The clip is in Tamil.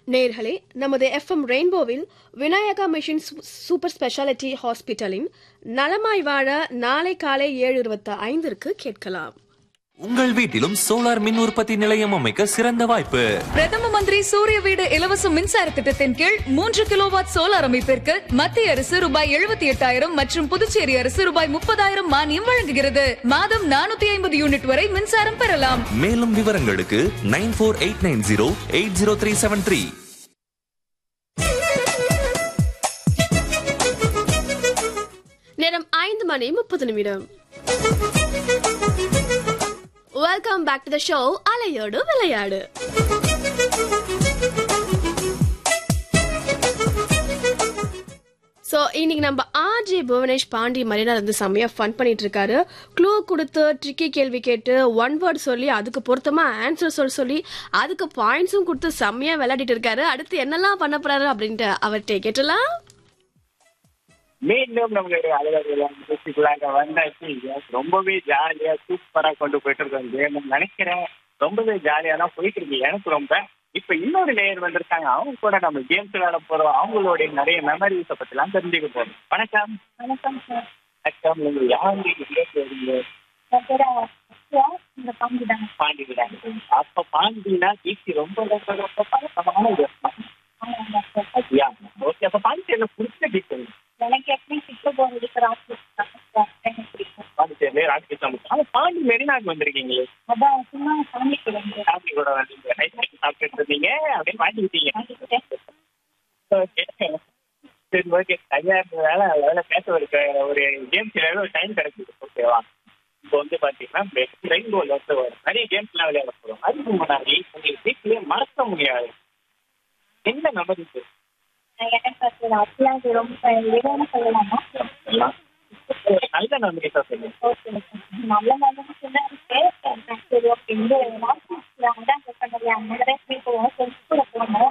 நேர்களே நமது எஃப்எம் ரெயின்போவில் விநாயகா மிஷன் சூ- சூப்பர் ஸ்பெஷாலிட்டி ஹாஸ்பிட்டலின் நலமாய் வாழ நாளை காலை ஏழு இருபத்தி ஐந்திற்கு கேட்கலாம் உங்கள் வீட்டிலும் சோலார் மின் உற்பத்தி நிலையம் அமைக்க சிறந்த வாய்ப்பு பிரதம மந்திரி சூரிய வீடு இலவச மின்சார திட்டத்தின் கீழ் மூன்று கிலோவாட் சோலார் அமைப்பிற்கு மத்திய அரசு ரூபாய் எழுபத்தி எட்டாயிரம் மற்றும் புதுச்சேரி அரசு ரூபாய் முப்பதாயிரம் மானியம் வழங்குகிறது மாதம் நானூத்தி ஐம்பது யூனிட் வரை மின்சாரம் பெறலாம் மேலும் விவரங்களுக்கு nine four eight nine zero eight zero three seven three நேரம் ஐந்து மணி முப்பது நிமிடம் welcome back to the show அலையோடு விளையாடு ஸோ இன்னைக்கு நம்ம ஆர்ஜே புவனேஷ் பாண்டி மரியாதை வந்து செம்மையா ஃபன் பண்ணிட்டு இருக்காரு க்ளூ கொடுத்து ட்ரிக்கி கேள்வி கேட்டு ஒன் வேர்ட் சொல்லி அதுக்கு பொருத்தமா ஆன்சர் சொல்ல சொல்லி அதுக்கு பாயிண்ட்ஸும் கொடுத்து செம்மையா விளையாடிட்டு இருக்காரு அடுத்து என்னெல்லாம் பண்ண போறாரு அப்படின்ட்டு அவர்கிட்ட கேட்டலாம் மீண்டும் நம்மளுடைய அலுவலகம் நிகழ்ச்சிக்குள்ளாக வந்தாச்சு Yes, ரொம்பவே ஜாலியா சூப்பரா கொண்டு போயிட்டு இருக்கோம் கேம் நினைக்கிறேன் ரொம்பவே ஜாலியா தான் போயிட்டு இருக்கு எனக்கு ரொம்ப இப்ப இன்னொரு லேயர் வந்திருக்காங்க அவங்க கூட நம்ம கேம்ஸ் விளையாட போறோம் அவங்களுடைய நிறைய மெமரிஸ பத்தி எல்லாம் தெரிஞ்சுக்க போறோம் வணக்கம் வணக்கம் சார் வணக்கம் நீங்க யாரு எங்க போறீங்க என் பேர் அக்ஷயா. இந்த பாண்டி தாங்க பாண்டி விடாங்க அப்ப பாண்டினா கீர்த்தி ரொம்ப ரொம்ப ரொம்ப பழக்கமான ஒரு ஆமாங்க சார். ஓகே அப்ப பாண்டி என்ன பிடிச்ச டீச்சர் எனக்கு எப்படி கிட்ட போறதுக்கு ராசி எனக்கு பிடிக்கும் பாண்டிச்சேரி ராஜகிருஷ்ணன் ஆனா பாண்டி மெரினாக்கு வந்திருக்கீங்களே அதான் சும்மா ஃபேமிலி கூட வந்து ஃபேமிலி கூட வந்து நைட் சாப்பிட்டுட்டு இருந்தீங்க அப்படியே மாட்டிக்கிட்டீங்க ஓகே சரி ஓகே சரியா இருந்ததால அதனால பேச ஒரு க- ஒரு கேம்ஸ் விளையாட ஒரு டைம் கிடைக்குது ஓகேவா இப்போ வந்து பாத்தீங்கன்னா பெஸ்ட் ரெயின்போல வந்து ஒரு நிறைய கேம்ஸ் எல்லாம் விளையாட போறோம் அதுக்கு முன்னாடி உங்களுக்கு வீட்லயே மறக்க முடியாது என்ன மெமரிஸ் எனக்கு அது அத்தியாவது ரொம்ப விதம்னு சொல்லலாமா நல்ல மெமரிஸா சொல்லுங்க ஓகே நல்ல நல்ல சொன்னா சரி ஓகே இந்த